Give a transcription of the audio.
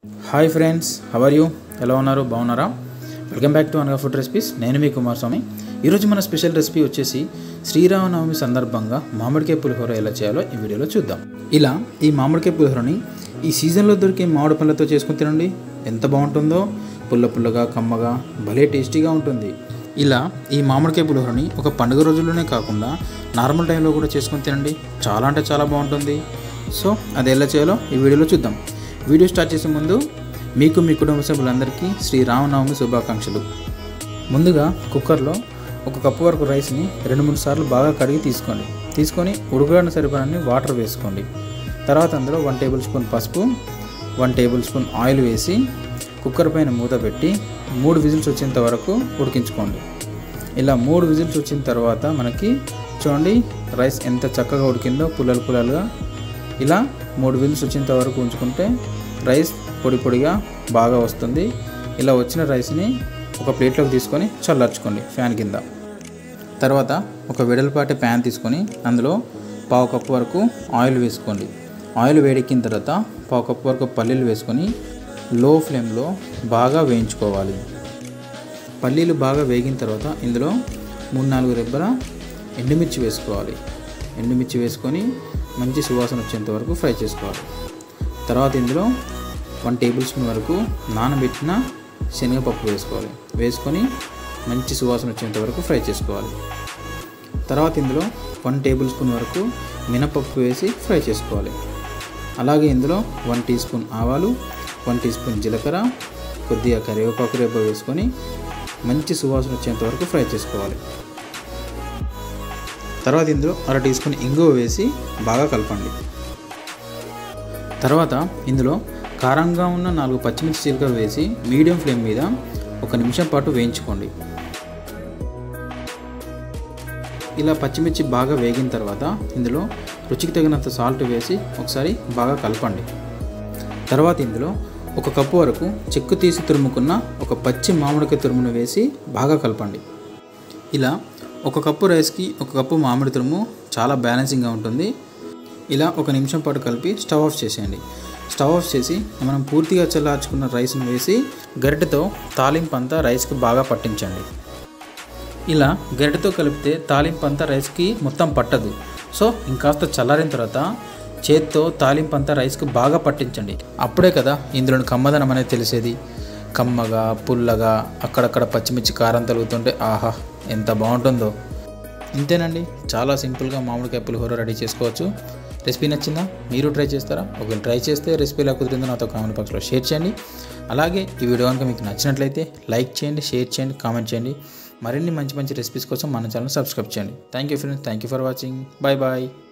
hi friends how are you ఎలా ఉన్నారు బాగున్నారా వెల్కమ్ బ్యాక్ టు అనగా ఫుడ్ రెసిపీస్ నేను మీ కుమారస్వామి ఈరోజు మన స్పెషల్ రెసిపీ వచ్చేసి శ్రీరామనవమి సందర్భంగా మామిడికాయ పులిహోర ఎలా చేయాలో ఈ వీడియోలో చూద్దాం ఇలా ఈ మామిడికాయ పులిహోరని ఈ సీజన్లో దొరికే మామిడి పళ్ళతో చేసుకుని తినండి ఎంత బాగుంటుందో పుల్ల పుల్లగా కమ్మగా భలే టేస్టీగా ఉంటుంది ఇలా ఈ మామిడికాయ పులిహోరని ఒక పండుగ రోజుల్లోనే కాకుండా నార్మల్ టైంలో కూడా చేసుకొని తినండి చాలా అంటే చాలా బాగుంటుంది సో అది ఎలా చేయాలో ఈ వీడియోలో చూద్దాం వీడియో స్టార్ట్ చేసే ముందు మీకు మీ కుటుంబ సభ్యులందరికీ శ్రీరామనవమి శుభాకాంక్షలు ముందుగా కుక్కర్లో ఒక కప్పు వరకు రైస్ని రెండు మూడు సార్లు బాగా కడిగి తీసుకోండి తీసుకొని ఉడకడానికి సరిపడని వాటర్ వేసుకోండి తర్వాత అందులో వన్ టేబుల్ స్పూన్ పసుపు వన్ టేబుల్ స్పూన్ ఆయిల్ వేసి కుక్కర్ పైన మూత పెట్టి మూడు విజిల్స్ వచ్చేంత వరకు ఉడికించుకోండి ఇలా మూడు విజిల్స్ వచ్చిన తర్వాత మనకి చూడండి రైస్ ఎంత చక్కగా ఉడికిందో పుల్లలు పుల్లలుగా ఇలా మూడు విజిల్స్ వచ్చేంత వరకు ఉంచుకుంటే రైస్ పొడి పొడిగా బాగా వస్తుంది ఇలా వచ్చిన రైస్ని ఒక ప్లేట్లోకి తీసుకొని చల్లార్చుకోండి ఫ్యాన్ కింద తర్వాత ఒక వెడల్పాటి ప్యాన్ తీసుకొని అందులో పావు కప్పు వరకు ఆయిల్ వేసుకోండి ఆయిల్ వేడెక్కిన తర్వాత పావు కప్పు వరకు పల్లీలు వేసుకొని లో ఫ్లేమ్లో బాగా వేయించుకోవాలి పల్లీలు బాగా వేగిన తర్వాత ఇందులో మూడు నాలుగు రెబ్బల ఎండుమిర్చి వేసుకోవాలి ఎండుమిర్చి వేసుకొని మంచి సువాసన వచ్చేంత వరకు ఫ్రై చేసుకోవాలి తర్వాత ఇందులో వన్ టేబుల్ స్పూన్ వరకు నానబెట్టిన శనగపప్పు వేసుకోవాలి వేసుకొని మంచి సువాసన వచ్చేంత వరకు ఫ్రై చేసుకోవాలి తర్వాత ఇందులో వన్ టేబుల్ స్పూన్ వరకు మినపప్పు వేసి ఫ్రై చేసుకోవాలి అలాగే ఇందులో వన్ టీ స్పూన్ ఆవాలు వన్ టీ స్పూన్ జీలకర్ర కొద్దిగా కరివేపాకు రేప వేసుకొని మంచి సువాసన వచ్చేంత వరకు ఫ్రై చేసుకోవాలి తర్వాత ఇందులో అర టీ స్పూన్ ఇంగువ వేసి బాగా కలపండి తర్వాత ఇందులో కారంగా ఉన్న నాలుగు పచ్చిమిర్చి చీలక వేసి మీడియం ఫ్లేమ్ మీద ఒక నిమిషం పాటు వేయించుకోండి ఇలా పచ్చిమిర్చి బాగా వేగిన తర్వాత ఇందులో రుచికి తగినంత సాల్ట్ వేసి ఒకసారి బాగా కలపండి తర్వాత ఇందులో ఒక కప్పు వరకు చెక్కు తీసి తురుముకున్న ఒక పచ్చి మామిడికాయ తురుమును వేసి బాగా కలపండి ఇలా ఒక కప్పు రైస్కి ఒక కప్పు మామిడి తురుము చాలా బ్యాలెన్సింగ్గా ఉంటుంది ఇలా ఒక నిమిషం పాటు కలిపి స్టవ్ ఆఫ్ చేసేయండి స్టవ్ ఆఫ్ చేసి మనం పూర్తిగా చల్లార్చుకున్న రైస్ను వేసి గరిటెతో తాలింపు అంతా రైస్కి బాగా పట్టించండి ఇలా గరిటెతో కలిపితే తాలింపు అంతా రైస్కి మొత్తం పట్టదు సో ఇంకాస్త చల్లారిన తర్వాత చేత్తో తాలింపు అంతా రైస్కి బాగా పట్టించండి అప్పుడే కదా ఇందులోని కమ్మదనం అనేది తెలిసేది కమ్మగా పుల్లగా అక్కడక్కడ పచ్చిమిర్చి కారం తలుగుతుంటే ఆహా ఎంత బాగుంటుందో ఇంతేనండి చాలా సింపుల్గా మామిడికాయ పులిహోర రెడీ చేసుకోవచ్చు రెసిపీ నచ్చిందా మీరు ట్రై చేస్తారా ఒకవేళ ట్రై చేస్తే రెసిపీ ఎలా కుదిరిందో నాతో కామెంట్ బాక్స్లో షేర్ చేయండి అలాగే ఈ వీడియో కనుక మీకు నచ్చినట్లయితే లైక్ చేయండి షేర్ చేయండి కామెంట్ చేయండి మరిన్ని మంచి మంచి రెసిపీస్ కోసం మన ఛానల్ సబ్స్క్రైబ్ చేయండి thank you friends thank you for watching bye bye